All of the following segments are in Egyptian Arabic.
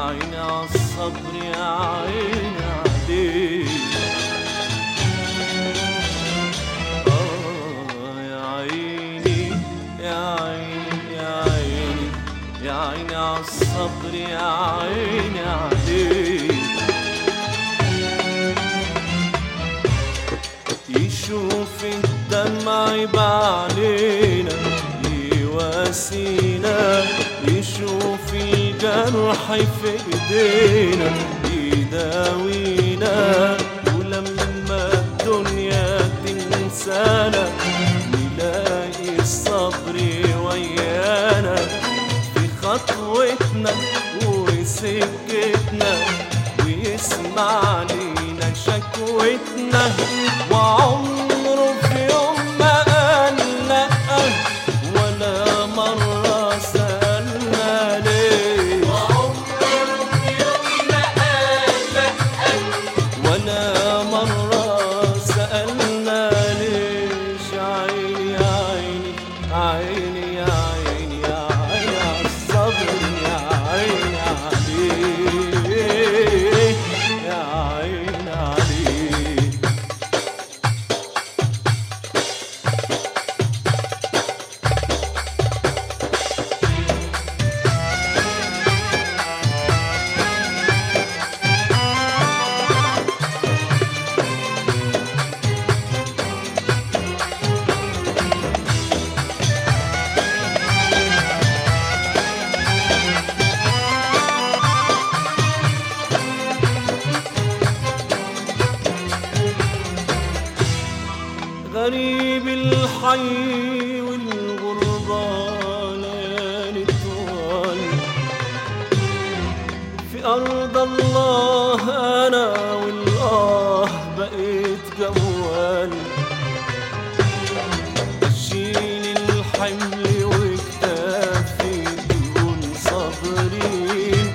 عيني عالصبر يا عيني عليك آه يا عيني يا عيني يا عيني يا عيني عالصبر يا عيني عليك يشوف الدمع بعلينا يواسينا يشوف الجرح في ايدينا يداوينا ولما الدنيا تنسانا نلاقي الصبر ويانا في خطوتنا وسكتنا ويسمع لينا شكوتنا وعمره في يوم ما قال لأ ولا مرة سألنا ليه ولا مرة سألنا ليش عيني يا عيني عيني يا عيني يا عيني عالصبر يا عيني عليك يا عيني عليك غريب الحي والغربة ليالي طوال في أرض الله أنا والآه بقيت جوال أشيل الحمل وكتافي دون صابرين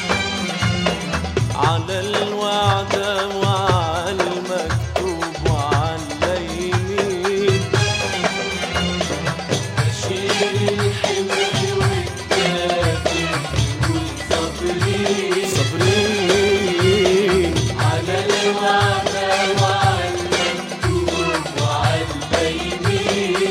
على الوعدة وعلى المكتوب وعلى اليمين أشيل الحمل وكتافي دون صابرين صابرين على الوعدة وعلى المكتوب وعلى اليمين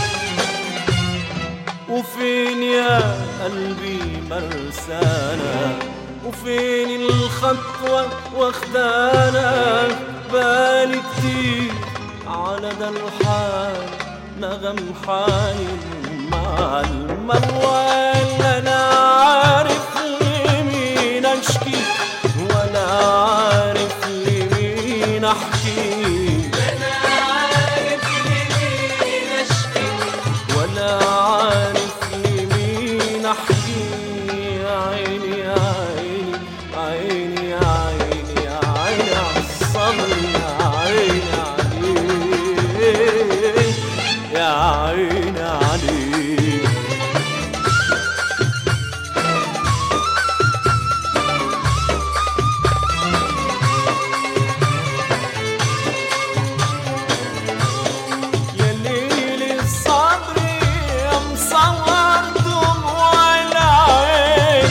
وفين يا قلبي مرسانا وفين الخطوة واخدانا بالي كتير على ده الحال نغم حايل مع الموال انا عارف لمين اشكي ولا عارف لمين احكي ولا عارف لمين احكي يا عيني يا عيني عيني يا عيني يا عيني عالصبر يا عيني عليك يا عيني عليك يا ليل الصبر يا مصور دموع العين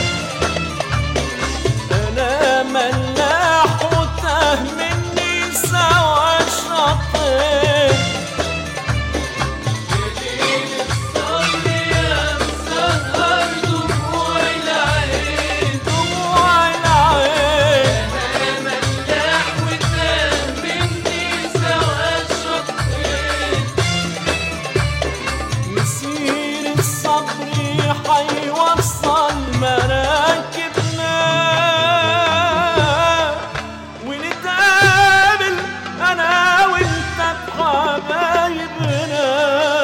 انا ملاح وتاه مني سوا شطين دموع العين مسير الصبر حيوصل مراكبنا ونتقابل انا وانت بحبايبنا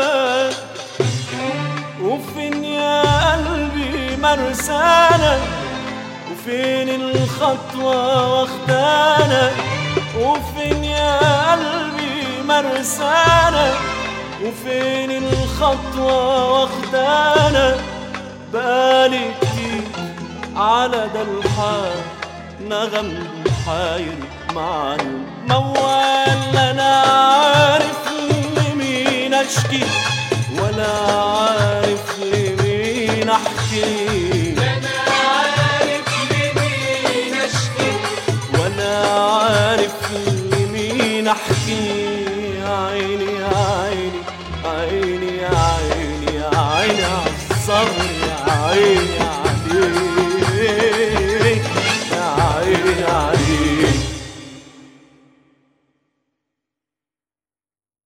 وفين يا قلبي مرسانا وفين الخطوة واخدانا وفين يا قلبي مرسانا وفين الخطوة واخدانا بالي كتير على ده الحال نغم حاير مع الموال انا عارف لمين اشكي ولا عارف لمين احكي